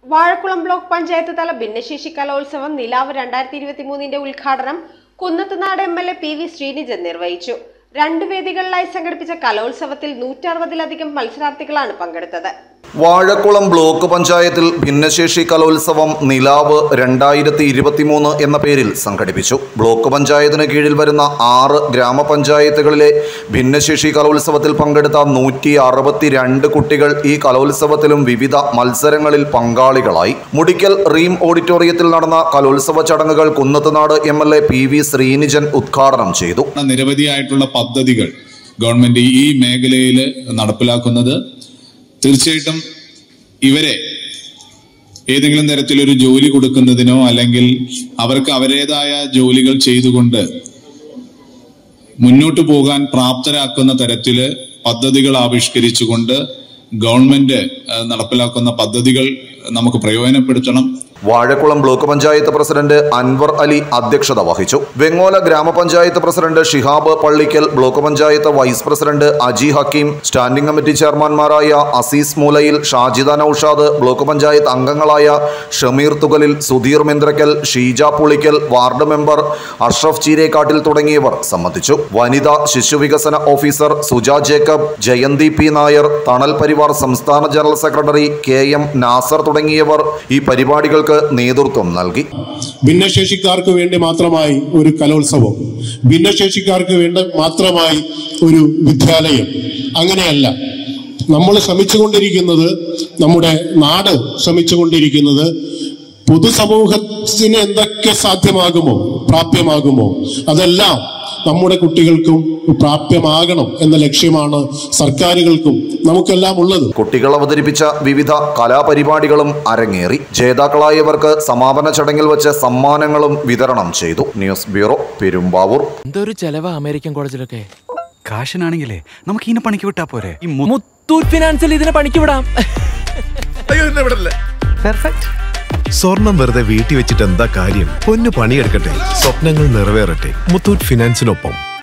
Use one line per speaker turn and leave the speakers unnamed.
Vazhakulam block panchayat തല ഭിന്നശേഷി കലോത്സവം നിലാവ് രണ്ടായിരത്തി ഇരുപത്തി മൂന്നിന്റെ ഉദ്ഘാടനം Kunnathunad M L A P V Sreenijan നിർവഹിച്ചു രണ്ട് വേദികളിലായി സംഘടിപ്പിച്ച കലോത്സവത്തിൽ നൂറ്ററുപതിലധികം മത്സരാർത്ഥികളാണ് പങ്കെടുത്തത്
വാഴക്കുളം ബ്ലോക്ക് പഞ്ചായത്തിൽ ഭിന്നശേഷി കലോത്സവം നിലാവ് രണ്ടായിരത്തി ഇരുപത്തിമൂന്ന് എന്ന പേരിൽ സംഘടിപ്പിച്ചു ബ്ലോക്ക് പഞ്ചായത്തിന് കീഴിൽ വരുന്ന ആറ് ഗ്രാമപഞ്ചായത്തുകളിലെ ഭിന്നശേഷി കലോത്സവത്തിൽ പങ്കെടുത്ത നൂറ്റി അറുപത്തിരണ്ട് കുട്ടികൾ ഈ കലോത്സവത്തിലും വിവിധ മത്സരങ്ങളിൽ പങ്കാളികളായി മുടിക്കൽ റീം ഓഡിറ്റോറിയത്തിൽ നടന്ന കലോത്സവ ചടങ്ങുകൾ Kunnathunad M L A P V Sreenijan ഉദ്ഘാടനം ചെയ്തു
നിരവധിയായിട്ടുള്ള പദ്ധതികൾ ഗവൺമെന്റ് ഈ മേഖലയിൽ നടപ്പിലാക്കുന്നത് തീർച്ചയായിട്ടും ഇവരെ ഏതെങ്കിലും തരത്തിലൊരു ജോലി കൊടുക്കുന്നതിനോ അല്ലെങ്കിൽ അവർക്ക് അവരുടേതായ ജോലികൾ ചെയ്തുകൊണ്ട് മുന്നോട്ട് പോകാൻ പ്രാപ്തരാക്കുന്ന തരത്തില് പദ്ധതികൾ ആവിഷ്കരിച്ചുകൊണ്ട് ഗവൺമെന്റ് ഏഹ്, നടപ്പിലാക്കുന്ന പദ്ധതികൾ നമുക്ക് പ്രയോജനപ്പെടുത്തണം
വാഴക്കുളം ബ്ലോക്ക് പഞ്ചായത്ത് പ്രസിഡന്റ് അൻവർ അലി അധ്യക്ഷത വഹിച്ചു വെങ്ങോല ഗ്രാമപഞ്ചായത്ത് president Shihab Pallikkal block panchayat vice president Aji Hakeem standing committee ചെയർമാൻമാരായ അസീസ് മൂലയിൽ ഷാജിദ നൌഷാദ് ബ്ലോക്ക് പഞ്ചായത്ത് അംഗങ്ങളായ ഷമീർ തുകലിൽ സുധീർ മിന്ത്രക്കൽ ഷീജ പുളിക്കൽ വാർഡ് മെമ്പർ അഷ്റഫ് ചീരേക്കാട്ടിൽ തുടങ്ങിയവർ സംബന്ധിച്ചു വനിതാ ശിശുവികസന officer Suja Jacob Jayanthi P Nair Thanal Parivar സംസ്ഥാന general secretary K M Nasar തുടങ്ങിയവർ ഈ പരിപാടികൾക്ക് നേതൃത്വം നൽകി
ഭിന്നശേഷിക്കാർക്ക് വേണ്ടി മാത്രമായി ഒരു കലോത്സവം ഭിന്നശേഷിക്കാർക്ക് വേണ്ടി മാത്രമായി ഒരു വിദ്യാലയം അങ്ങനെയല്ല നമ്മൾ ശ്രമിച്ചുകൊണ്ടിരിക്കുന്നത് നമ്മുടെ നാട് ശ്രമിച്ചുകൊണ്ടിരിക്കുന്നത് പൊതുസമൂഹത്തിന് എന്തൊക്കെ സാധ്യമാകുമോ പ്രാപ്യമാകുമോ അതെല്ലാം നമ്മുടെ കുട്ടികൾക്കും പ്രാപ്യമാകണം എന്ന ലക്ഷ്യമാണ് സർക്കാരുകൾക്കും നമുക്കെല്ലാം ഉള്ളത്
കുട്ടികൾ അവതരിപ്പിച്ച വിവിധ കലാപരിപാടികളും അരങ്ങേറി ജേതാക്കളായവർക്ക് സമാപന ചടങ്ങിൽ വെച്ച് സമ്മാനങ്ങളും വിതരണം ചെയ്തു ന്യൂസ് ബ്യൂറോ പെരുമ്പാവൂർ
എന്തൊരു ചെലവാ അമേരിക്കൻ കോളേജിലൊക്കെ
കാശിനാണെങ്കിലേ നമുക്ക് ഇതിനെ പണിക്ക് വിട്ടാ പോരെ ഈ മു-
മുത്തൂറ്റ് ഫിനാൻസിൽ ഇതിനെ പണിക്ക് വിടാം
സ്വർണം വെറുതെ വീട്ടി വെച്ചിട്ട് എന്താ കാര്യം പൊന്നു പണിയെടുക്കട്ടെ സ്വപ്നങ്ങൾ നിറവേറട്ടെ മുത്തൂറ്റ് ഫിനാൻസിനൊപ്പം